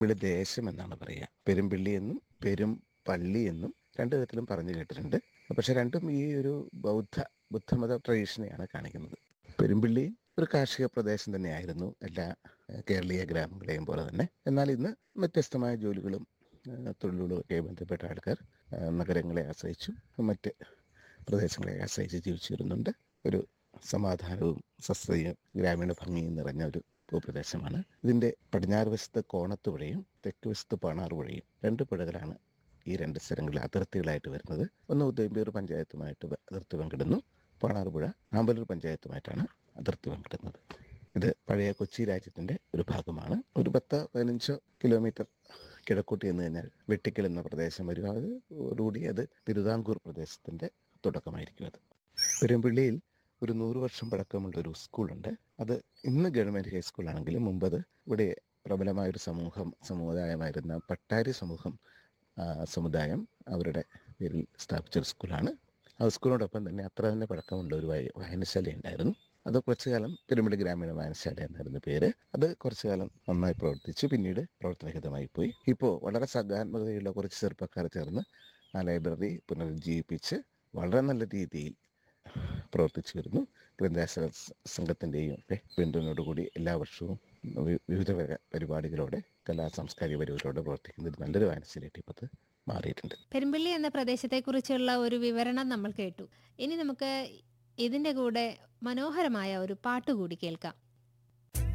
ഇവിടെ ദേശം എന്നാണ് പറയുക പെരുമ്പിള്ളി എന്നും പെരും പള്ളി എന്നും രണ്ട് വിധത്തിലും പറഞ്ഞു കേട്ടിട്ടുണ്ട് പക്ഷെ രണ്ടും ഈ ഒരു ബൗദ്ധ ബുദ്ധമത ട്രഡീഷനെയാണ് കാണിക്കുന്നത് പെരുമ്പിള്ളി ഒരു കാർഷിക പ്രദേശം തന്നെയായിരുന്നു എല്ലാ ഏഹ്, കേരളീയ ഗ്രാമങ്ങളെയും പോലെ തന്നെ എന്നാൽ ഇന്ന് വ്യത്യസ്തമായ ജോലികളും ഏഹ്, തൊഴിലുകളുമൊക്കെ ബന്ധപ്പെട്ട ആൾക്കാർ ഏഹ്, നഗരങ്ങളെ ആശ്രയിച്ചും മറ്റ് പ്രദേശങ്ങളെ ആശ്രയിച്ച് ജീവിച്ചു വരുന്നുണ്ട് ഒരു സമാധാനവും സ്വസ്ഥതയും ഗ്രാമീണ ഭംഗിയും നിറഞ്ഞ ഒരു ഭൂപ്രദേശമാണ് ഇതിന്റെ പടിഞ്ഞാറ് വശത്ത് കോണത്തുപുഴയും തെക്ക് വശത്ത് പാണാറുപുഴയും രണ്ട് പുഴകളാണ് ഈ രണ്ട് സ്ഥലങ്ങളിൽ അതിർത്തികളായിട്ട് വരുന്നത് ഒന്ന് ഉദയംപേർ പഞ്ചായത്തുമായിട്ട് ബ- അതിർത്തി പങ്കിടുന്നു പാണാറുപുഴ ആമ്പലൂർ പഞ്ചായത്തുമായിട്ടാണ് അതിർത്തി പങ്കിടുന്നത് ഇത് പഴയ കൊച്ചി രാജ്യത്തിന്റെ ഒരു ഭാഗമാണ് ഒരു പത്ത് പതിനഞ്ചോ കിലോമീറ്റർ കിഴക്കോട്ട് ചെന്ന് കഴിഞ്ഞാൽ വെട്ടിക്കൽ എന്ന പ്രദേശം വരും അതോടുകൂടി അത് തിരുവിതാംകൂർ പ്രദേശത്തിന്റെ തുടക്കമായിരിക്കും അത് പെരുമ്പിള്ളിയിൽ ഒരു നൂറ് വർഷം പഴക്കമുള്ള ഒരു സ്കൂളുണ്ട് അത് ഇന്ന് ഗവൺമെന്റ് ഹൈസ്കൂളാണെങ്കിലും മുമ്പ് അത് ഇവിടെ പ്രബലമായ ഒരു സമൂഹം സമുദായമായിരുന്ന പട്ടാരി സമൂഹം ആ, സമുദായം അവരുടെ പേരിൽ സ്ഥാപിച്ച ഒരു സ്കൂളാണ് ആ സ്കൂളിനോടൊപ്പം തന്നെ അത്ര തന്നെ പഴക്കമുള്ള ഒരു വായ- വായനശാല ഉണ്ടായിരുന്നു അത് കുറച്ചു കാലം പെരുമ്പള്ളി ഗ്രാമീണ വായനശാല എന്നായിരുന്നു പേര് അത് കുറച്ചു കാലം നന്നായി പ്രവർത്തിച്ചു പിന്നീട് പ്രവർത്തനഹിതമായി പോയി ഇപ്പോൾ വളരെ സകാത്മകതയുള്ള കുറച്ച് ചെറുപ്പക്കാർ ചേർന്ന് ആ ലൈബ്രറി പുനരുജ്ജീവിപ്പിച്ച് വളരെ നല്ല രീതിയിൽ പ്രവർത്തിച്ചു വരുന്നു ഗ്രന്ഥാശാല സ- സംഘത്തിൻ്റെയും ഒക്കെ പിന്തുണയോടുകൂടി എല്ലാ വർഷവും വി- വിവിധ പര- പരിപാടികളോടെ കലാ സാംസ്കാരിക പരിപാടികളോടെ പ്രവർത്തിക്കുന്ന ഒരു നല്ലൊരു വായനശാലയായിട്ട് ഇപ്പോൾ അത് മാറിയിട്ടുണ്ട് പെരുമ്പിള്ളി എന്ന പ്രദേശത്തെക്കുറിച്ചുള്ള ഒരു വിവരണം നമ്മൾ കേട്ടു ഇനി നമുക്ക് ഇതിന്റെ കൂടെ മനോഹരമായ ഒരു പാട്ട് കൂടി കേൾക്കാം